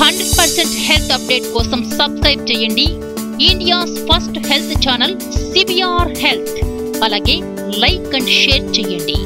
Hundred percent health update కోసం subscribe చేయండి India's first health channel CBR health అలాగే like and share చేయండి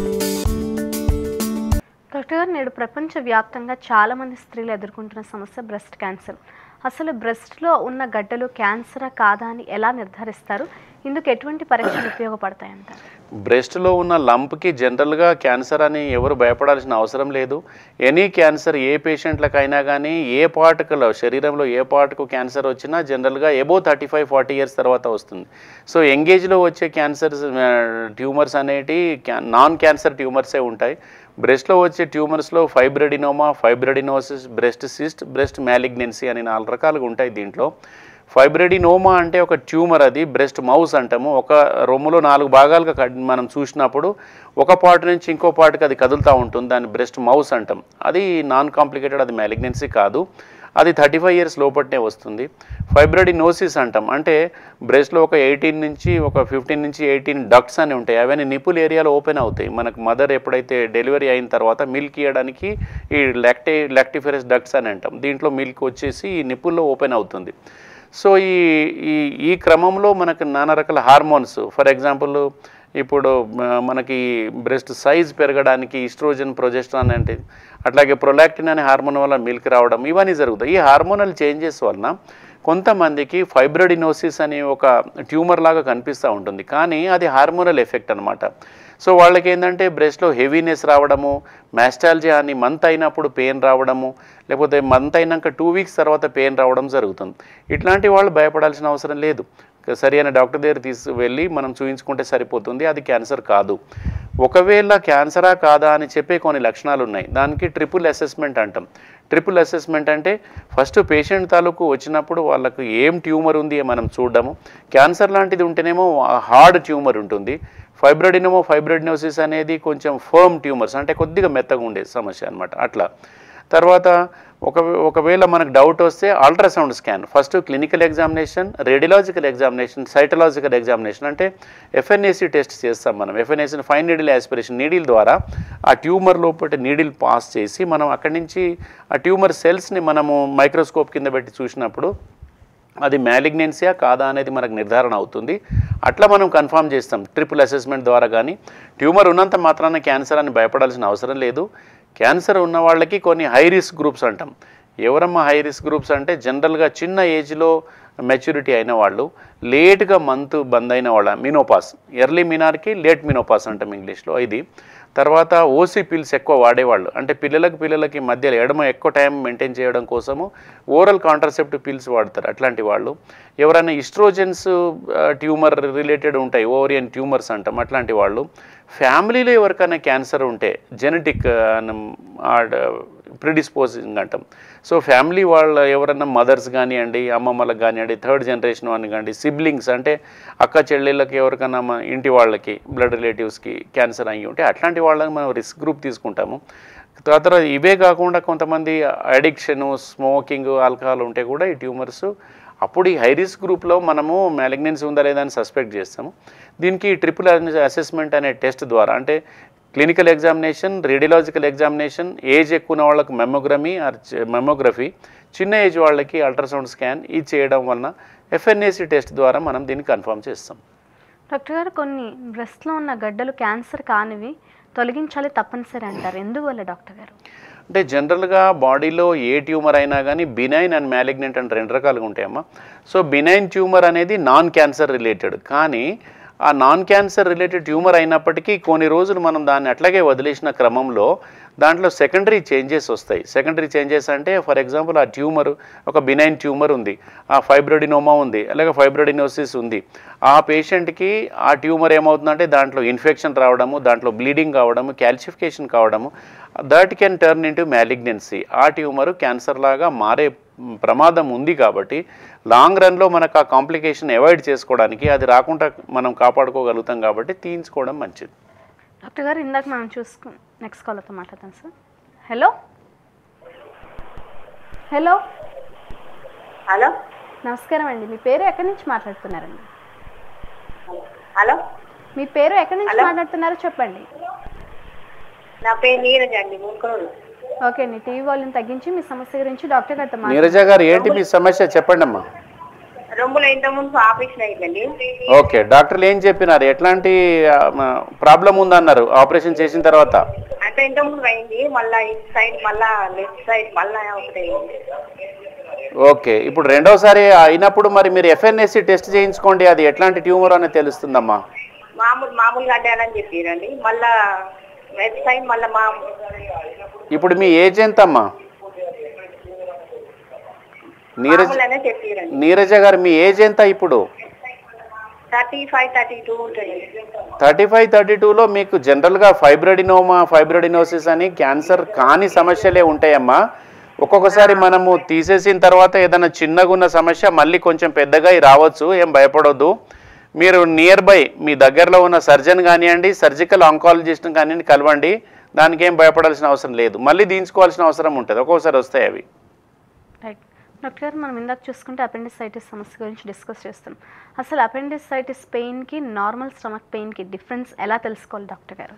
doctor గారు నేడు ప్రపంచవ్యాప్తంగా చాలామంది స్త్రీలు ఎదుర్కొంటున్న సమస్య బ్రెస్ట్ క్యాన్సర్ అసలు బ్రెస్ట్లో ఉన్న గడ్డలు క్యాన్సరా కాదా అని ఎలా నిర్ధారిస్తారు ఇందుకు ఎటువంటి పరీక్షలు ఉపయోగపడతాయంటారు బ్రెస్ట్లో ఉన్న లంప్కి జనరల్గా క్యాన్సర్ అని ఎవరు భయపడాల్సిన అవసరం లేదు ఎనీ క్యాన్సర్ ఏ పేషెంట్లకైనా కానీ ఏ పార్ట్కులో శరీరంలో ఏ పార్ట్కు క్యాన్సర్ వచ్చినా జనరల్గా above thirty five forty years తర్వాత వస్తుంది సో ఎంగేజ్లో వచ్చే క్యాన్సర్స్ ట్యూమర్స్ అనేటి నాన్ క్యాన్సర్ ట్యూమర్సే ఉంటాయి బ్రెస్ట్లో వచ్చే ట్యూమర్స్లో fibroadenoma fibroadenosis breast cyst breast malignancy అని నాలుగు రకాలుగా ఉంటాయి దీంట్లో ఫైబ్రెడినోమా అంటే ఒక ట్యూమర్ అది బ్రెస్ట్ మౌస్ అంటాము ఒక రొమ్ములో నాలుగు భాగాలుగా కట్- మనం చూసినప్పుడు ఒక పార్ట్ నుంచి ఇంకో పార్ట్కి అది కదులుతూ ఉంటుంది దాన్ని బ్రెస్ట్ మౌస్ అంటాం అది నాన్ కాంప్లికేటెడ్ అది మ్యాలిగ్నెన్సీ కాదు అది థర్టీ ఫైవ్ ఇయర్స్ లోపట్నే వస్తుంది ఫైబ్రెడినోసిస్ అంటాం అంటే బ్రెస్ట్లో ఒక ఎయిటీన్ నుంచి ఒక ఫిఫ్టీన్ నుంచి ఎయిటీన్ డక్ట్స్ అని ఉంటాయి అవన్నీ నిపుల్ ఏరియాలో ఓపెన్ అవుతాయి మనకు మదర్ ఎప్పుడైతే డెలివరీ అయిన తర్వాత మిల్క్ ఇవ్వడానికి ఈ లాక్టే లాక్టిఫెరస్ డక్ట్స్ అని అంటాం దీంట్లో మిల్క్ వచ్చేసి ఈ నిపుల్లో ఓపెన్ అవుతుంది సో ఈ ఈ ఈ క్రమంలో మనకు నానా రకాల హార్మోన్స్ ఫర్ ఎగ్జాంపుల్ ఇప్పుడు మ, మనకి బ్రెస్ట్ సైజ్ పెరగడానికి ఈస్ట్రోజన్ ప్రొజెస్ట్రాన్ అంటే అట్లాగే ప్రొలాక్టిన్ అనే హార్మోన్ వల్ల మిల్క్ రావడం ఇవన్నీ జరుగుతాయి ఈ హార్మోనల్ చేంజెస్ వలన కొంతమందికి ఫైబ్రడినోసిస్ అనే ఒక ట్యూమర్ లాగా కనిపిస్తూ ఉంటుంది కానీ అది హార్మోనల్ ఎఫెక్ట్ అనమాట సో వాళ్ళకి ఏంటంటే బ్రెస్ట్లో హెవీనెస్ రావడము మ్యాస్టాలజీ అని మంత్ అయినప్పుడు పెయిన్ రావడము లేకపోతే మంత్ అయినాక టూ వీక్స్ తర్వాత పెయిన్ రావడం జరుగుతుంది ఇట్లాంటి వాళ్ళు భయపడాల్సిన అవసరం లేదు సరి అయిన డాక్టర్ దగ్గర తీసు వెళ్ళి మనం చూయించుకుంటే సరిపోతుంది అది క్యాన్సర్ కాదు ఒకవేళ క్యాన్సరా కాదా అని చెప్పే కొన్ని లక్షణాలు ఉన్నాయి దానికి ట్రిపుల్ అసెస్మెంట్ అంటాం ట్రిపుల్ అసెస్మెంట్ అంటే ఫస్ట్ పేషెంట్ తాలూకు వచ్చినప్పుడు వాళ్ళకు ఏం ట్యూమర్ ఉంది అని మనం చూడడము క్యాన్సర్ లాంటిది ఉంటేనేమో హార్డ్ ట్యూమర్ ఉంటుంది ఫైబ్రోడినమో ఫైబ్రోడినోసిస్ అనేది కొంచెం ఫర్మ్ ట్యూమర్స్ అంటే కొద్దిగా మెత్తగా ఉండే సమస్య అనమాట అట్లా తర్వాత ఒక ఒకవేళ మనకు డౌట్ వస్తే ultrasound scan first clinical examination radiological examination cytological examination అంటే ఎఫ్ఎన్ఏసి టెస్ట్ చేస్తాం మనం FNAC fine needle aspiration needle ద్వారా ఆ ట్యూమర్ లోపల నీడిల్ పాస్ చేసి మనం అక్కడి నుంచి ఆ ట్యూమర్ సెల్స్ని మనము మైక్రోస్కోప్ కింద పెట్టి చూసినప్పుడు అది మ్యాలిగ్నెన్సియా కాదా అనేది మనకు నిర్ధారణ అవుతుంది అట్లా మనం కన్ఫర్మ్ చేస్తాం ట్రిపుల్ అసెస్మెంట్ ద్వారా కానీ ట్యూమర్ ఉన్నంత మాత్రాన క్యాన్సర్ అని భయపడాల్సిన అవసరం లేదు క్యాన్సర్ ఉన్న వాళ్ళకి కొన్ని హై రిస్క్ గ్రూప్స్ అంటాం ఎవరమ్మా హై రిస్క్ గ్రూప్స్ అంటే జనరల్గా చిన్న ఏజ్లో మెచ్యూరిటీ అయిన వాళ్ళు లేట్గా మంత్ బంద్ అయిన వాళ్ళ మినోపాస్ ఎర్లీ మినార్కి లేట్ మినోపాస్ అంటాం ఇంగ్లీష్లో ఇది తర్వాత ఓసీ పిల్స్ ఎక్కువ వాడేవాళ్ళు అంటే పిల్లలకి పిల్లలకి మధ్యలో ఎడమ ఎక్కువ టైం మెయింటైన్ చేయడం కోసము ఓరల్ కాంట్రసెప్టివ్ పిల్స్ వాడతారు అట్లాంటి వాళ్ళు ఎవరైనా ఇస్ట్రోజన్స్ ట్యూమర్ రిలేటెడ్ ఉంటాయి ఓరియన్ ట్యూమర్స్ అంటాం అట్లాంటి వాళ్ళు ఫ్యామిలీలో ఎవరికైనా క్యాన్సర్ ఉంటే జెనెటిక్ ప్రిడిస్పోజింగ్ అంటాం సో ఫ్యామిలీ వాళ్ళ ఎవరైనా మదర్స్ కానివ్వండి అమ్మమ్మలకు కానివ్వండి థర్డ్ జనరేషన్ అని కానివ్వండి సిబ్లింగ్స్ అంటే అక్క చెల్లెళ్ళకి ఎవరికైనా మన ఇంటి వాళ్ళకి బ్లడ్ రిలేటివ్స్కి క్యాన్సర్ అయ్యి ఉంటే అట్లాంటి వాళ్ళని మనం రిస్క్ గ్రూప్ తీసుకుంటాము తర్వాత ఇవే కాకుండా కొంతమంది అడిక్షను స్మోకింగ్ ఆల్కహాల్ ఉంటే కూడా ఈ ట్యూమర్స్ అప్పుడు ఈ హై రిస్క్ గ్రూప్లో మనము మ్యాలిగ్నెన్సీ ఉందా లేదా అని సస్పెక్ట్ చేస్తాము దీనికి ట్రిపుల్ అసెస్మెంట్ అనే టెస్ట్ ద్వారా అంటే clinical examination radiological examination age ఎక్కువ ఉన్న వాళ్ళకి మెమోగ్రమీ ఆర్ మెమోగ్రఫీ చిన్న ఏజ్ వాళ్ళకి అల్ట్రాసౌండ్ స్కాన్ ఇది చేయడం వలన ఎఫ్ఎన్ఏసి టెస్ట్ ద్వారా మనం దీన్ని కన్ఫర్మ్ చేస్తాం డాక్టర్ గారు కొన్ని బ్రెస్ట్లో ఉన్న గడ్డలు క్యాన్సర్ కానివి తొలగించాలి తప్పనిసరి అంటారు ఎందువల్ల డాక్టర్ గారు అంటే జనరల్గా బాడీలో ఏ ట్యూమర్ అయినా కానీ బినైన్ అండ్ మ్యాలిగ్నెంట్ అని రెండు రకాలుగా ఉంటాయమ్మా సో బినైన్ ట్యూమర్ అనేది నాన్ క్యాన్సర్ రిలేటెడ్ కానీ ఆ నాన్ క్యాన్సర్ రిలేటెడ్ ట్యూమర్ అయినప్పటికీ కొన్ని రోజులు మనం దాన్ని అట్లాగే వదిలేసిన క్రమంలో దాంట్లో సెకండరీ చేంజెస్ వస్తాయి సెకండరీ చేంజెస్ అంటే ఫర్ ఎగ్జాంపుల్ ఆ ట్యూమర్ ఒక బినైన్ ట్యూమర్ ఉంది ఆ ఫైబ్రోడినోమా ఉంది అలాగే ఫైబ్రోడినోసిస్ ఉంది ఆ పేషెంట్కి ఆ ట్యూమర్ ఏమవుతుందంటే దాంట్లో ఇన్ఫెక్షన్ రావడము దాంట్లో బ్లీడింగ్ కావడము క్యాల్సిఫికేషన్ కావడము that can turn into malignancy ఆ ట్యూమర్ క్యాన్సర్ లాగా మారే ప్రమాదం ఉంది కాబట్టి లాంగ్ రన్లో మనకు ఆ కాంప్లికేషన్ అవాయిడ్ చేసుకోవడానికి అది రాకుండా మనం కాపాడుకోగలుగుతాం కాబట్టి తీయించుకోవడం మంచిది డాక్టర్ గారు ఇందాక మనం చూసుకు నెక్స్ట్ కాలర్తో మాట్లాడతాం సార్ హలో హలో హలో నమస్కారం అండి మీ పేరు ఎక్కడి నుంచి మాట్లాడుతున్నారండి హలో మీ పేరు ఎక్కడి నుంచి హలో. మాట్లాడుతున్నారో చెప్పండి నా పేరు నీరజ్ అండి మూడుకోడు ఓకే అండి టీవీ వాల్యూమ్ తగ్గించి మీ సమస్య గురించి డాక్టర్ గారితో మాట్లాడండి నీరజ గారు ఏంటి మీ సమస్య చెప్పండి అమ్మా రొమ్ములు ఇంత ముందు ఆపరేషన్ అయిందండి ఓకే డాక్టర్లు ఏం చెప్పినారు ఎట్లాంటి ప్రాబ్లం ఉందన్నారు ఆపరేషన్ చేసిన తర్వాత అంటే ఇంత ముందు అయింది మళ్ళా ఇటు సైడ్ మళ్ళా లెఫ్ట్ సైడ్ మళ్ళా ఒకటి ఓకే ఇప్పుడు రెండోసారి అయినప్పుడు మరి మీరు ఎఫ్ఎన్ఎస్సి టెస్ట్ చేయించుకోండి అది ఎట్లాంటి ట్యూమర్ అనేది తెలుస్తుందమ్మా మామూలు మామూలుగా అడ్డాలని చెప్పారండి మళ్ళా లెఫ్ట్ సైడ్ మళ్ళా మా ఇప్పుడు మీ ఏజ్ ఎంత అమ్మా నీరజ్ మామూలు చెప్పారండి నీరజ గారు మీ ఏజ్ ఎంత ఇప్పుడు థర్టీ ఫైవ్ థర్టీ టూ ఉంటుంది థర్టీ ఫైవ్ థర్టీ టూలో మీకు జనరల్గా ఫైబ్రడినోమా ఫైబ్రడినోసిస్ అని క్యాన్సర్ కాని సమస్యలే ఉంటాయమ్మా ఒక్కొక్కసారి మనము తీసేసిన తర్వాత ఏదైనా చిన్నగా ఉన్న సమస్య మళ్ళీ కొంచెం పెద్దగా అయి రావచ్చు ఏం భయపడొద్దు మీరు నియర్ బై మీ దగ్గరలో ఉన్న సర్జన్ కానివ్వండి సర్జికల్ ఆంకాలజిస్ట్ని కానివ్వండి కలవండి దానికి ఏం భయపడాల్సిన అవసరం లేదు మళ్ళీ దించుకోవాల్సిన అవసరం ఉంటుంది ఒక్కొక్కసారి వస్తాయి అవి రైట్ డాక్టర్ గారు మనం ఇందాక చూసుకుంటే అపెండిసైటిస్ సమస్య గురించి డిస్కస్ చేస్తున్నాం అసలు అపెండిసైటిస్ పెయిన్కి నార్మల్ స్టమక్ పెయిన్కి డిఫరెన్స్ ఎలా తెలుసుకోవాలి డాక్టర్ గారు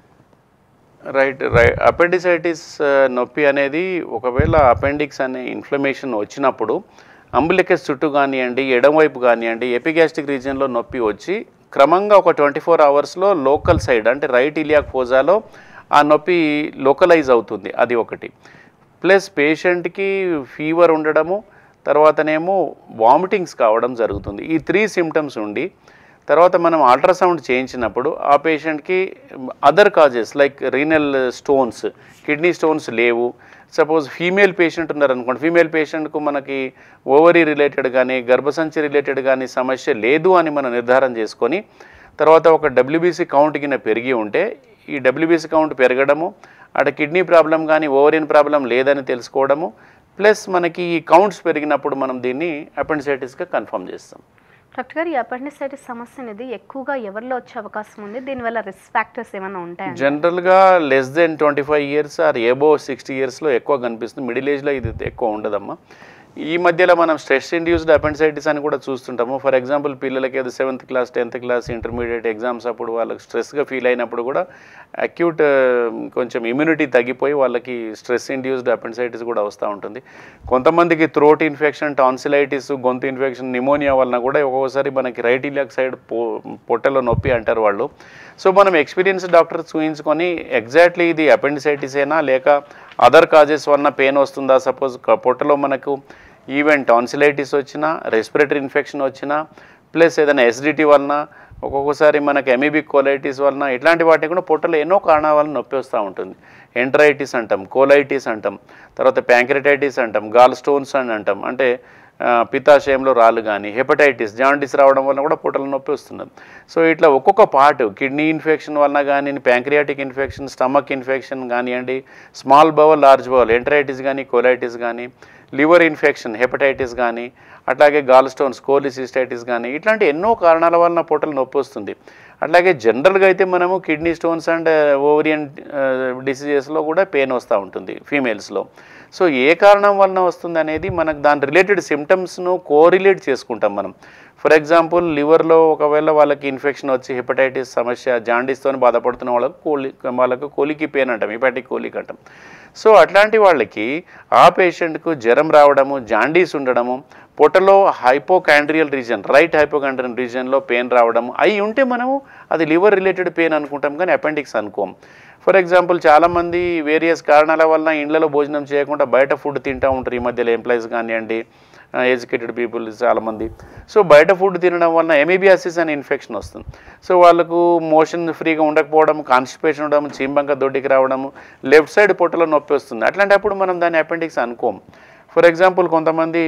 రైట్ రైట్ అపెండిసైటిస్ నొప్పి అనేది ఒకవేళ అపెండిక్స్ అనే ఇన్ఫ్లమేషన్ వచ్చినప్పుడు అంబులికస్ చుట్టూ కానివ్వండి ఎడమవైపు కానివ్వండి ఎపిగాస్టిక్ రీజియన్లో నొప్పి వచ్చి క్రమంగా ఒక ట్వంటీ ఫోర్ అవర్స్లో లోకల్ సైడ్ అంటే రైట్ ఇలియాక్ ఫోజాలో ఆ నొప్పి లోకలైజ్ అవుతుంది అది ఒకటి ప్లస్ పేషెంట్కి ఫీవర్ ఉండడము తర్వాతనేమో వామిటింగ్స్ కావడం జరుగుతుంది ఈ త్రీ సిమ్టమ్స్ ఉండి తర్వాత మనం అల్ట్రాసౌండ్ చేయించినప్పుడు ఆ పేషెంట్కి other causes like renal stones kidney stones లేవు సపోజ్ ఫీమేల్ పేషెంట్ ఉన్నారనుకోండి ఫీమేల్ పేషెంట్కు మనకి ఓవరీ రిలేటెడ్ కానీ గర్భసంచి రిలేటెడ్ కానీ సమస్య లేదు అని మనం నిర్ధారణ చేసుకొని తర్వాత ఒక డబ్ల్యూబీసీ కౌంట్ కింద పెరిగి ఉంటే ఈ డబ్ల్యూబీసీ కౌంట్ పెరగడము అక్కడ కిడ్నీ ప్రాబ్లం కానీ ఓవరియన్ ప్రాబ్లం లేదని తెలుసుకోవడము ప్లస్ మనకి ఈ కౌంట్స్ పెరిగినప్పుడు మనం దీన్ని అపెండిసైటిస్గా కన్ఫర్మ్ చేస్తాం డాక్టర్ గారు ఈ అపెండిసైటిస్ సమస్య అనేది ఎక్కువగా ఎవరిలో వచ్చే అవకాశం ఉంది దీనివల్ల రిస్క్ ఫ్యాక్టర్స్ ఏమైనా ఉంటాయా జనరల్గా less than twenty five years or above sixty ఇయర్స్లో ఎక్కువ కనిపిస్తుంది మిడిల్ ఏజ్లో ఇది ఎక్కువ ఉండదమ్మా ఈ మధ్యలో మనం స్ట్రెస్ ఇండ్యూస్డ్ అపెండిసైటిస్ అని కూడా చూస్తుంటాము ఫర్ ఎగ్జాంపుల్ పిల్లలకి ఏదో seventh class tenth class intermediate exams అప్పుడు వాళ్ళకి స్ట్రెస్గా ఫీల్ అయినప్పుడు కూడా అక్యూట్ కొంచెం ఇమ్యూనిటీ తగ్గిపోయి వాళ్ళకి స్ట్రెస్ ఇండ్యూస్డ్ అపెండిసైటిస్ కూడా వస్తూ ఉంటుంది కొంతమందికి థ్రోట్ ఇన్ఫెక్షన్ టాన్సిలైటిస్ గొంతు ఇన్ఫెక్షన్ నిమోనియా వలన కూడా ఒక్కొక్కసారి మనకి రైట్ ఇలియాక్ సైడ్ పో పొట్టలో నొప్పి అంటారు వాళ్ళు సో మనం ఎక్స్పీరియన్స్ డాక్టర్ చూయించుకొని ఎగ్జాక్ట్లీ ఇది అపెండిసైటిస్ అయినా లేక అదర్ కాజెస్ వలన పెయిన్ వస్తుందా సపోజ్ పొట్టలో మనకు ఈవెన్ టాన్సిలైటిస్ వచ్చినా రెస్పిరేటరీ ఇన్ఫెక్షన్ వచ్చినా ప్లస్ ఏదైనా ఎసిడిటీ వలన ఒక్కొక్కసారి మనకి ఎమీబిక్ కోలైటిస్ వలన ఇట్లాంటి వాటికి కూడా పొట్టలో ఎన్నో కారణాల వలన నొప్పి వస్తూ ఉంటుంది ఎంట్రైటిస్ అంటాం కోలైటిస్ అంటాం తర్వాత ప్యాంక్రటైటిస్ అంటాం గాల్ స్టోన్స్ అని అంటాం అంటే ఆ, పిత్తాశయంలో రాళ్ళు కానీ హెపటైటిస్ జాండిస్ రావడం వల్ల కూడా పొట్టల నొప్పి వస్తుంది సో ఇట్లా ఒక్కొక్క పార్ట్ కిడ్నీ ఇన్ఫెక్షన్ వలన కానీ ప్యాంక్రియాటిక్ ఇన్ఫెక్షన్ స్టమక్ ఇన్ఫెక్షన్ కానివ్వండి small bowel large bowel enteritis కానీ కోలైటిస్ కానీ లివర్ ఇన్ఫెక్షన్ హెపటైటిస్ కానీ అట్లాగే గాల్ స్టోన్స్ కోలిసిస్టైటిస్ కానీ ఇట్లాంటి ఎన్నో కారణాల వలన పొట్టలు నొప్పి వస్తుంది అట్లాగే జనరల్గా అయితే మనము కిడ్నీ స్టోన్స్ అండ్ ఓవరియన్ డిసీజెస్లో కూడా పెయిన్ వస్తూ ఉంటుంది ఫీమేల్స్లో సో ఏ కారణం వలన వస్తుంది అనేది మనకు దాని రిలేటెడ్ సిమ్టమ్స్ను కోరిలేట్ చేసుకుంటాం మనం ఫర్ ఎగ్జాంపుల్ లివర్లో ఒకవేళ వాళ్ళకి ఇన్ఫెక్షన్ వచ్చి హెపటైటిస్ సమస్య జాండీస్తో బాధపడుతున్న వాళ్ళకు కోలి వాళ్ళకు కోలికి పెయిన్ అంటాం హెపాటిక్ కోలిక్ అంటాం సో అట్లాంటి వాళ్ళకి ఆ పేషెంట్కు జ్వరం రావడము జాండీస్ ఉండడము పొట్టలో హైపోకాండ్రియల్ రీజన్ రైట్ హైపోకాండ్రియల్ రీజన్లో పెయిన్ రావడము అవి ఉంటే మనము అది లివర్ రిలేటెడ్ పెయిన్ అనుకుంటాం కానీ అపెండిక్స్ అనుకోం ఫర్ ఎగ్జాంపుల్ చాలామంది వేరియస్ కారణాల వలన ఇండ్లలో భోజనం చేయకుండా బయట ఫుడ్ తింటూ ఉంటారు ఈ మధ్యలో ఎంప్లాయీస్ కానివ్వండి ఎడ్యుకేటెడ్ పీపుల్ చాలామంది సో బయట ఫుడ్ తినడం వలన ఎమీబియాసిస్ అనే ఇన్ఫెక్షన్ వస్తుంది సో వాళ్ళకు మోషన్ ఫ్రీగా ఉండకపోవడం కాన్స్టిపేషన్ ఉండడం చీంబంక దొడ్డికి రావడము లెఫ్ట్ సైడ్ పొట్టలో నొప్పి వస్తుంది అట్లాంటప్పుడు మనం దాన్ని అపెండిక్స్ అనుకోం ఫర్ ఎగ్జాంపుల్ కొంతమంది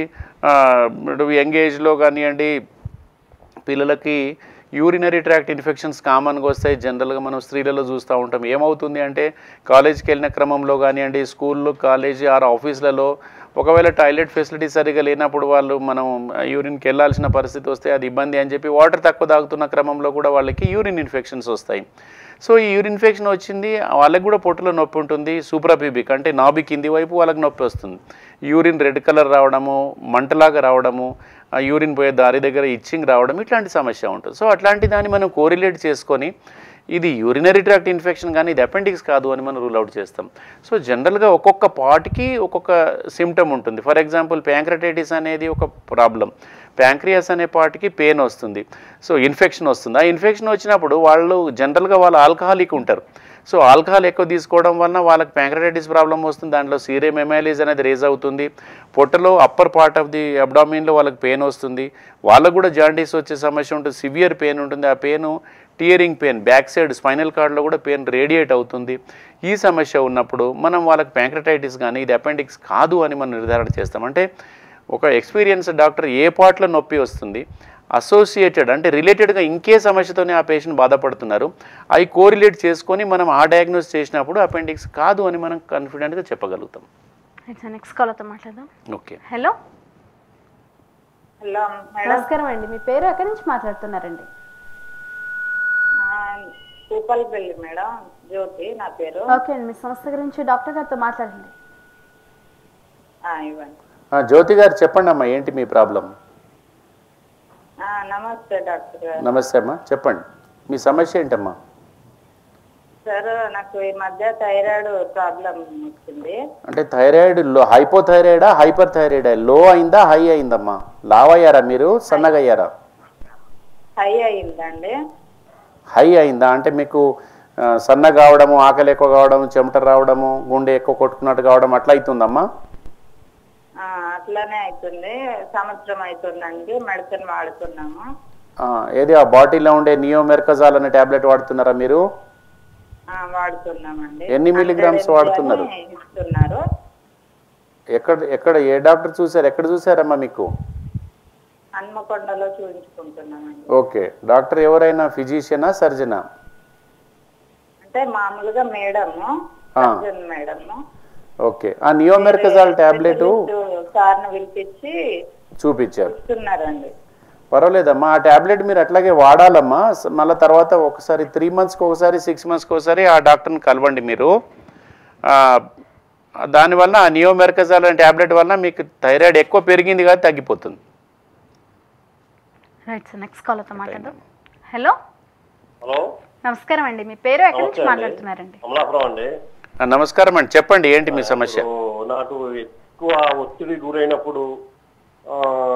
యంగ్ ఏజ్లో కానివ్వండి పిల్లలకి యూరినరీ ట్రాక్ట్ ఇన్ఫెక్షన్స్ కామన్గా వస్తాయి జనరల్గా మనం స్త్రీలలో చూస్తూ ఉంటాం ఏమవుతుంది అంటే కాలేజ్కి వెళ్ళిన క్రమంలో కానివ్వండి స్కూల్లో కాలేజీ ఆర్ ఆఫీసులలో ఒకవేళ టాయిలెట్ ఫెసిలిటీ సరిగా లేనప్పుడు వాళ్ళు మనం యూరిన్కి వెళ్ళాల్సిన పరిస్థితి వస్తే అది ఇబ్బంది అని చెప్పి వాటర్ తక్కువ తాగుతున్న క్రమంలో కూడా వాళ్ళకి యూరిన్ ఇన్ఫెక్షన్స్ వస్తాయి సో ఈ యూరిన్ ఇన్ఫెక్షన్ వచ్చింది వాళ్ళకి కూడా పొట్టలో నొప్పి ఉంటుంది సూప్రాపిబిక్ అంటే నాభి కింది వైపు వాళ్ళకి నొప్పి వస్తుంది యూరిన్ రెడ్ కలర్ రావడము మంటలాగా రావడము ఆ యూరిన్ పోయే దారి దగ్గర ఇచ్చింగ్ రావడం ఇట్లాంటి సమస్య ఉంటుంది సో అట్లాంటి దాన్ని మనం కోరిలేట్ చేసుకొని ఇది యూరినరీ ట్రాక్ట్ ఇన్ఫెక్షన్ కానీ ఇది అపెండిక్స్ కాదు అని మనం రూల్ అవుట్ చేస్తాం సో జనరల్గా ఒక్కొక్క పార్ట్కి ఒక్కొక్క సిమ్టమ్ ఉంటుంది ఫర్ ఎగ్జాంపుల్ ప్యాంక్రటైటిస్ అనేది ఒక ప్రాబ్లం ప్యాంక్రియాస్ అనే పార్ట్కి పెయిన్ వస్తుంది సో ఇన్ఫెక్షన్ వస్తుంది ఆ ఇన్ఫెక్షన్ వచ్చినప్పుడు వాళ్ళు జనరల్గా వాళ్ళు ఆల్కహాలిక్ ఉంటారు సో ఆల్కహాల్ ఎక్కువ తీసుకోవడం వలన వాళ్ళకి ప్యాంక్రటైటిస్ ప్రాబ్లం వస్తుంది దాంట్లో సీరియం ఎమైలీస్ అనేది రేజ్ అవుతుంది పొట్టలో అప్పర్ పార్ట్ ఆఫ్ ది అబ్డామిన్లో వాళ్ళకి పెయిన్ వస్తుంది వాళ్ళకు కూడా జాండీస్ వచ్చే సమస్య ఉంటుంది సివియర్ పెయిన్ ఉంటుంది ఆ pain tearing pain back side spinal కార్డ్లో కూడా పెయిన్ రేడియేట్ అవుతుంది ఈ సమస్య ఉన్నప్పుడు మనం వాళ్ళకి ప్యాంక్రటైటిస్ కానీ ఇది అపెండిక్స్ కాదు అని మనం నిర్ధారణ చేస్తాం అంటే ఒక ఎక్స్పీరియన్స్ డాక్టర్ ఏ పార్ట్లో నొప్పి వస్తుంది అసోసియేటెడ్ అంటే రిలేటెడ్గా ఇంకే సమస్యతోనే ఆ పేషెంట్ బాధపడుతున్నారు అవి కోరిలేట్ చేసుకొని మనం ఆ డయాగ్నోస్ చేసినప్పుడు అపెండిక్స్ కాదు అని మనం కాన్ఫిడెంట్గా చెప్పగలుగుతాం రైట్ సార్ నెక్స్ట్ కాల్తో మాట్లాడదాం ఓకే హలో హలో మేడం నమస్కారం అండి మీ పేరు ఎక్కడి నుంచి మాట్లాడుతున్నారండి కూపల్పల్లి మేడం జ్యోతి నా పేరు ఓకే అండి మీ సంస్థ గురించి డాక్టర్ గారితో మాట్లాడండి ఆ, ఇవ్వండి ఆ, జ్యోతి గారు చెప్పండి అమ్మా ఏంటి మీ ప్రాబ్లం ఆ, నమస్తే డాక్టర్ గారు నమస్తే అమ్మా చెప్పండి మీ సమస్య ఏంటమ్మా సార్ నాకు ఈ మధ్య థైరాయిడ్ ప్రాబ్లం వచ్చింది అంటే థైరాయిడ్ లో హైపోథైరాయిడా హైపర్ థైరాయిడా లో అయిందా హై అయిందమ్మా లావ్ అయ్యారా మీరు సన్నగా అయ్యారా హై అయిందండి హై అయిందా అంటే మీకు ఆ, సన్న కావడము ఆకలి ఎక్కువ కావడం చెమట రావడము గుండె ఎక్కువ కొట్టుకున్నట్టు కావడం అట్లా అవుతుందమ్మా ఆ, అట్లానే అవుతుంది సంవత్సరం అవుతుందండి మెడిసిన్ వాడుతున్నాము ఆ, ఏది ఆ బాటిల్లో ఉండే నియోమెర్కజాల్ అనే టాబ్లెట్ వాడుతున్నారా మీరు ఆ, వాడుతున్నామండి ఎన్ని milligrams 100 వాడుతున్నారు? అని ఇస్తున్నారు ఎక్కడ ఎక్కడ ఏ డాక్టర్ చూసారు ఎక్కడ చూసారమ్మా మీకు హన్మకొండలో చూపించుకుంటున్నామండి ఓకే డాక్టర్ ఎవరైనా ఫిజిషియనా సర్జనా అంటే మామూలుగా మేడము ఆ. సర్జన్ మేడము ఓకే ఆ నియోమెర్కజాల్ టాబ్లెట్ సార్ని పిలిపించి చూపించారు ఇస్తున్నారండి పర్వాలేదమ్మా ఆ టాబ్లెట్ మీరు అట్లాగే వాడాలమ్మా స- మళ్ళీ తర్వాత ఒకసారి త్రీ మంత్స్కి ఒకసారి సిక్స్ మంత్స్కి ఒకసారి ఆ డాక్టర్ని కలవండి మీరు ఆ, దానివల్ల ఆ నియోమెర్కజాల్ అనే టాబ్లెట్ వల్ల మీకు థైరాయిడ్ ఎక్కువ పెరిగింది కదా తగ్గిపోతుంది రైట్ సార్ నెక్స్ట్ కాల్తో మాట్లాడదాం హలో హలో నమస్కారం అండి మీ పేరు ఎక్కడి నుంచి నమస్తే అండి. మాట్లాడుతున్నారండి అమలాపురం అండి ఆ, నమస్కారం అండి చెప్పండి ఏంటి మీ సమస్య ఓ, నాకు ఎక్కువ ఒత్తిడి గురైనప్పుడు ఆ,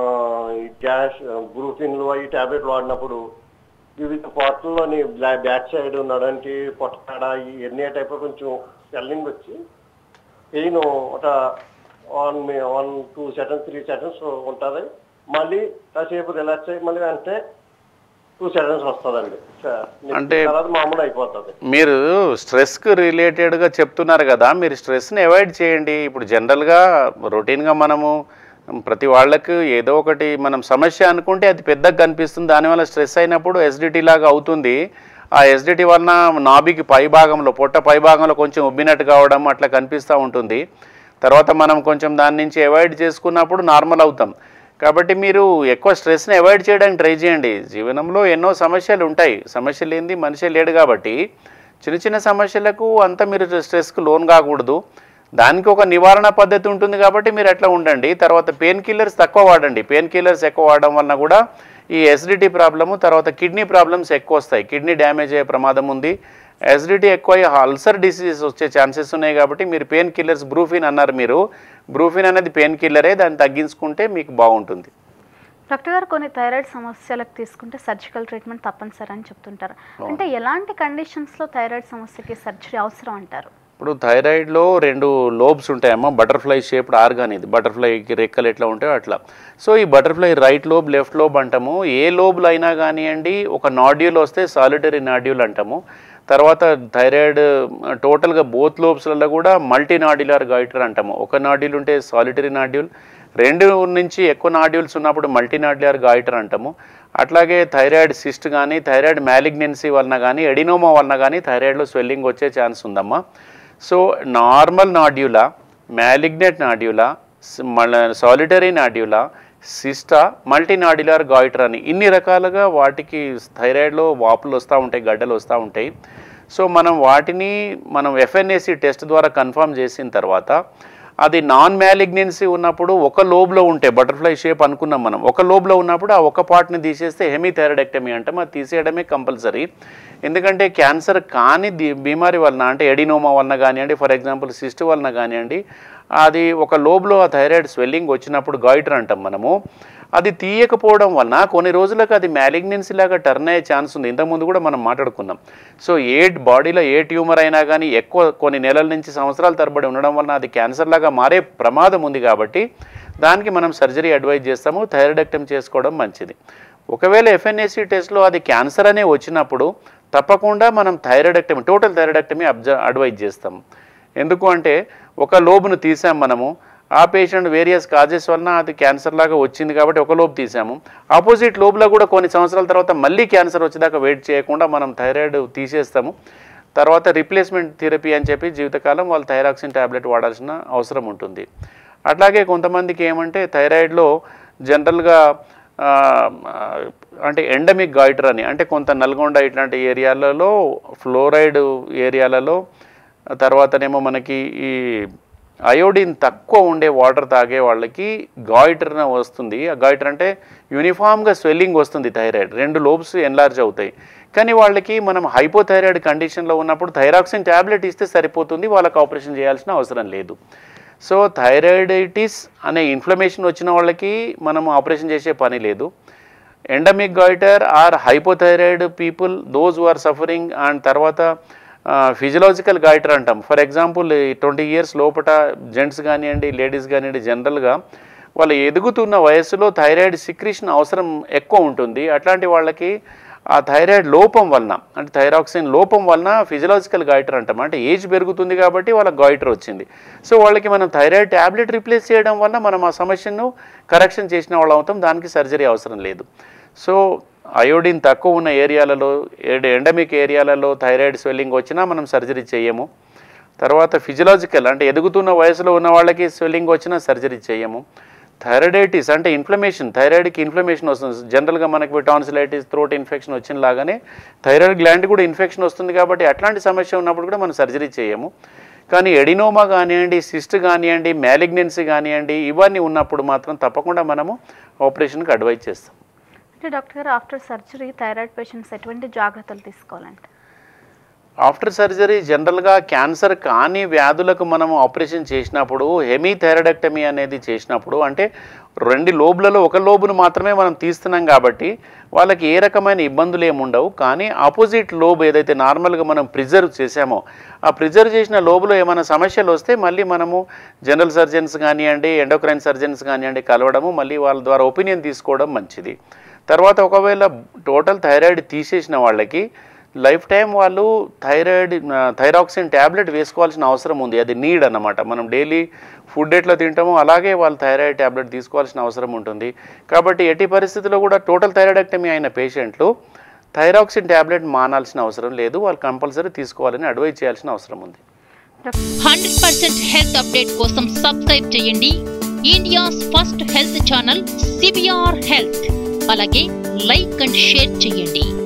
ఈ గ్యాస్ బ్రూఫిన్లు అవి టాబ్లెట్లు వాడినప్పుడు వివిధ పార్ట్లలోని బ్యాక్ సైడ్ నడంటి పొట్టకాడ ఇవన్నీ టైప్ కొంచెం స్వెల్లింగ్ వచ్చి పెయిన్ ఒక one one two seconds three seconds ఉంటుంది మళ్ళీ కాసేపు రిలాక్స్ అయ్యి మళ్ళీ అంటే టూ సెకండ్స్ వస్తుందండి అంటే- తర్వాత మామూలు అయిపోతుంది మీరు స్ట్రెస్కి రిలేటెడ్గా చెప్తున్నారు కదా మీరు స్ట్రెస్ని అవాయిడ్ చేయండి ఇప్పుడు జనరల్గా రొటీన్గా మనము ప్రతి వాళ్ళకు ఏదో ఒకటి మనం సమస్య అనుకుంటే అది పెద్దగా కనిపిస్తుంది దానివల్ల స్ట్రెస్ అయినప్పుడు ఎస్డిటీ లాగా అవుతుంది ఆ ఎస్డిటీ వలన నాభికి పై భాగంలో పొట్ట పై భాగంలో కొంచెం ఉబ్బినట్టు కావడం అట్లా కనిపిస్తూ ఉంటుంది తర్వాత మనం కొంచెం దాని నుంచి అవాయిడ్ చేసుకున్నప్పుడు నార్మల్ అవుతాం కాబట్టి మీరు ఎక్కువ స్ట్రెస్ని అవాయిడ్ చేయడానికి ట్రై చేయండి జీవనంలో ఎన్నో సమస్యలు ఉంటాయి సమస్య లేనిది మనిషి లేడు కాబట్టి చిన్న చిన్న సమస్యలకు అంత మీరు స్ట్రెస్కు లోన్ కాకూడదు దానికి ఒక నివారణ పద్ధతి ఉంటుంది కాబట్టి మీరు అట్లా ఉండండి తర్వాత పెయిన్ కిల్లర్స్ తక్కువ వాడండి పెయిన్ కిల్లర్స్ ఎక్కువ వాడడం వలన కూడా ఈ ఎసిడిటీ ప్రాబ్లము తర్వాత కిడ్నీ ప్రాబ్లమ్స్ ఎక్కువ వస్తాయి కిడ్నీ డ్యామేజ్ అయ్యే ప్రమాదం ఉంది ఎసిడిటీ ఎక్కువ అయ్యి అల్సర్ డిసీజ్ వచ్చే ఛాన్సెస్ ఉన్నాయి కాబట్టి మీరు పెయిన్ కిల్లర్స్ బ్రూఫిన్ అన్నారు మీరు బ్రూఫిన్ అనేది పెయిన్ కిల్లరే దాన్ని తగ్గించుకుంటే మీకు బాగుంటుంది డాక్టర్ గారు కొన్ని థైరాయిడ్ సమస్యలకు తీసుకుంటే సర్జికల్ ట్రీట్మెంట్ తప్పనిసరి అని చెప్తుంటారు అంటే ఎలాంటి కండిషన్స్లో థైరాయిడ్ సమస్యకి సర్జరీ అవసరం అంటారు ఇప్పుడు థైరాయిడ్లో రెండు లోబ్స్ ఉంటాయమ్మా బటర్ఫ్లై షేప్డ్ ఆర్గాన్ ఇది బటర్ఫ్లైకి రెక్కలు ఎట్లా ఉంటాయో అట్లా సో ఈ butterfly right lobe left lobe అంటాము ఏ లోబ్లు అయినా కానివ్వండి ఒక నాడ్యూల్ వస్తే సాలిటరీ నాడ్యూల్ అంటాము తర్వాత థైరాయిడ్ టోటల్గా బోత్ లోబ్స్లలో కూడా మల్టీ నాడ్యులర్ గైటర్ అంటాము ఒక నాడ్యూల్ ఉంటే సాలిటరీ నాడ్యూల్ రెండు నుంచి ఎక్కువ నాడ్యూల్స్ ఉన్నప్పుడు మల్టీ నాడ్యులర్ గాయిటర్ అంటాము అట్లాగే థైరాయిడ్ సిస్ట్ కానీ థైరాయిడ్ మ్యాలిగ్నెన్సీ వలన కానీ ఎడినోమా వలన కానీ థైరాయిడ్లో స్వెల్లింగ్ వచ్చే ఛాన్స్ ఉందమ్మా సో నార్మల్ నాడ్యూలా మ్యాలిగ్నెట్ నాడ్యూలా సాలిటరీ నాడ్యూలా సిస్టా మల్టీ నాడ్యులర్ గాయిటర్ అని ఇన్ని రకాలుగా వాటికి థైరాయిడ్లో వాపులు వస్తూ ఉంటాయి గడ్డలు వస్తూ ఉంటాయి సో మనం వాటిని మనం ఎఫ్ఎన్ఏసి టెస్ట్ ద్వారా కన్ఫర్మ్ చేసిన తర్వాత అది నాన్ మ్యాలిగ్నెన్సీ ఉన్నప్పుడు ఒక లోబ్లో ఉంటే బటర్ఫ్లై షేప్ అనుకున్నాం మనం ఒక లోబ్లో ఉన్నప్పుడు ఆ ఒక పార్ట్ని తీసేస్తే హెమీథైరాయిడెక్టమీ అంటాం అది తీసేయడమే కంపల్సరీ ఎందుకంటే క్యాన్సర్ కాని ది- బీమారి వలన అంటే ఎడినోమా వలన కానివ్వండి ఫర్ ఎగ్జాంపుల్ సిస్ట్ వలన కానివ్వండి అది ఒక లోబ్లో ఆ థైరాయిడ్ స్వెల్లింగ్ వచ్చినప్పుడు గాయిటర్ అంటాం మనము అది తీయకపోవడం వలన కొన్ని రోజులకు అది మ్యాలిగ్నెన్సీ లాగా టర్న్ అయ్యే ఛాన్స్ ఉంది ఇంతకుముందు కూడా మనం మాట్లాడుకున్నాం సో ఏ బాడీలో ఏ ట్యూమర్ అయినా కానీ ఎక్కువ కొన్ని నెలల నుంచి సంవత్సరాల తరబడి ఉండడం వలన అది క్యాన్సర్ లాగా మారే ప్రమాదం ఉంది కాబట్టి దానికి మనం సర్జరీ అడ్వైజ్ చేస్తాము థైరాయిడెక్టమ్ చేసుకోవడం మంచిది ఒకవేళ ఎఫ్ఎన్ఏసి టెస్ట్లో అది క్యాన్సర్ అనే వచ్చినప్పుడు తప్పకుండా మనం థైరాయిడెక్టమీ టోటల్ థైరాయిడెక్టమీ అబ్జ అడ్వైజ్ చేస్తాం ఎందుకు అంటే ఒక లోబును తీసాం మనము ఆ పేషెంట్ వేరియస్ కాజెస్ వలన అది క్యాన్సర్ లాగా వచ్చింది కాబట్టి ఒక లోబు తీసాము ఆపోజిట్ లోబులో కూడా కొన్ని సంవత్సరాల తర్వాత మళ్ళీ క్యాన్సర్ వచ్చేదాకా వెయిట్ చేయకుండా మనం థైరాయిడ్ తీసేస్తాము తర్వాత రిప్లేస్మెంట్ థెరపీ అని చెప్పి జీవితకాలం వాళ్ళు థైరాక్సిన్ ట్యాబ్లెట్ వాడాల్సిన అవసరం ఉంటుంది అట్లాగే కొంతమందికి ఏమంటే థైరాయిడ్లో జనరల్గా ఆ, అంటే ఎండమిక్ గాయిటర్ అని అంటే కొంత నల్గొండ ఇట్లాంటి ఏరియాలలో ఫ్లోరైడ్ ఏరియాలలో తర్వాతనేమో మనకి ఈ అయోడిన్ తక్కువ ఉండే వాటర్ తాగే వాళ్ళకి గాయిటర్ వస్తుంది ఆ గాయిటర్ అంటే యూనిఫామ్గా స్వెల్లింగ్ వస్తుంది థైరాయిడ్ రెండు లోబ్స్ ఎన్లార్జ్ అవుతాయి కానీ వాళ్ళకి మనం హైపోథైరాయిడ్ కండిషన్లో ఉన్నప్పుడు థైరాక్సిన్ ట్యాబ్లెట్ ఇస్తే సరిపోతుంది వాళ్ళకి ఆపరేషన్ చేయాల్సిన అవసరం లేదు సో థైరాయిడైటిస్ అనే ఇన్ఫ్లమేషన్ వచ్చిన వాళ్ళకి మనం ఆపరేషన్ చేసే పని లేదు endemic goitre or hypothyroid people those who are suffering and తర్వాత ఫిజియలాజికల్ గాయిటర్ అంటాం ఫర్ ఎగ్జాంపుల్ ట్వంటీ ఇయర్స్ లోపల జెంట్స్ కానివ్వండి లేడీస్ కానివ్వండి జనరల్గా వాళ్ళు ఎదుగుతున్న వయసులో థైరాయిడ్ సిక్రిషన్ అవసరం ఎక్కువ ఉంటుంది అట్లాంటి వాళ్ళకి ఆ థైరాయిడ్ లోపం వలన అంటే థైరాక్సిన్ లోపం వలన ఫిజియలాజికల్ గాయిటర్ అంటాం అంటే ఏజ్ పెరుగుతుంది కాబట్టి వాళ్ళకి గాయిటర్ వచ్చింది సో వాళ్ళకి మనం థైరాయిడ్ ట్యాబ్లెట్ రిప్లేస్ చేయడం వల్ల మనం ఆ సమస్యను కరెక్షన్ చేసిన వాళ్ళు అవుతాం దానికి సర్జరీ అవసరం లేదు సో అయోడిన్ తక్కువ ఉన్న ఏరియాలలో ఎండమిక్ ఏరియాలలో థైరాయిడ్ స్వెల్లింగ్ వచ్చినా మనం సర్జరీ చేయము తర్వాత ఫిజియలాజికల్ అంటే ఎదుగుతున్న వయసులో ఉన్న వాళ్ళకి స్వెల్లింగ్ వచ్చినా సర్జరీ చేయము థైరాయిడైటిస్ అంటే ఇన్ఫ్లమేషన్ థైరాయిడ్కి ఇన్ఫ్లమేషన్ వస్తుంది జనరల్గా మనకి టాన్సిలైటిస్ థ్రోట్ ఇన్ఫెక్షన్ వచ్చిన లాగానే థైరాయిడ్ గ్లాండ్ కూడా ఇన్ఫెక్షన్ వస్తుంది కాబట్టి అట్లాంటి సమస్య ఉన్నప్పుడు కూడా మనం సర్జరీ చేయము కానీ ఎడినోమా కానివ్వండి సిస్ట్ కానివ్వండి మ్యాలిగ్నెన్సీ కానివ్వండి ఇవన్నీ ఉన్నప్పుడు మాత్రం తప్పకుండా మనము ఆపరేషన్కి అడ్వైజ్ చేస్తాం అంటే డాక్టర్ గారు ఆఫ్టర్ సర్జరీ థైరాయిడ్ పేషెంట్స్ ఎటువంటి జాగ్రత్తలు తీసుకోవాలంటే ఆఫ్టర్ సర్జరీ జనరల్గా క్యాన్సర్ కాని వ్యాధులకు మనం ఆపరేషన్ చేసినప్పుడు హెమీథైరాయిడెక్టమీ అనేది చేసినప్పుడు అంటే రెండు లోబులలో ఒక లోబును మాత్రమే మనం తీస్తున్నాం కాబట్టి వాళ్ళకి ఏ రకమైన ఇబ్బందులు ఏమి ఉండవు కానీ ఆపోజిట్ లోబ్ ఏదైతే నార్మల్గా మనం ప్రిజర్వ్ చేసామో ఆ ప్రిజర్వ్ చేసిన లోబులో ఏమైనా సమస్యలు వస్తే మళ్ళీ మనము జనరల్ సర్జన్స్ కానివ్వండి ఎండోక్రైన్ సర్జన్స్ కానివ్వండి కలవడము మళ్ళీ వాళ్ళ ద్వారా ఒపీనియన్ తీసుకోవడం మంచిది తర్వాత ఒకవేళ టోటల్ థైరాయిడ్ తీసేసిన వాళ్ళకి లైఫ్ టైం వాళ్ళు థైరాయిడ్ థైరాక్సిన్ ట్యాబ్లెట్ వేసుకోవాల్సిన అవసరం ఉంది అది నీడ్ అన్నమాట మనం డైలీ ఫుడ్ ఎట్లా తింటామో అలాగే వాళ్ళు థైరాయిడ్ ట్యాబ్లెట్ తీసుకోవాల్సిన అవసరం ఉంటుంది కాబట్టి ఎట్టి పరిస్థితుల్లో కూడా టోటల్ థైరాయిడెక్టమీ అయిన పేషెంట్లు థైరాక్సిన్ ట్యాబ్లెట్ మానాల్సిన అవసరం లేదు వాళ్ళు కంపల్సరీ తీసుకోవాలని అడ్వైజ్ చేయాల్సిన అవసరం ఉంది హండ్రెడ్ పర్సెంట్ హెల్త్ అప్డేట్ కోసం సబ్స్క్రైబ్ చేయండి India's first health channel CBR health అలాగే లైక్ అండ్ షేర్ చేయండి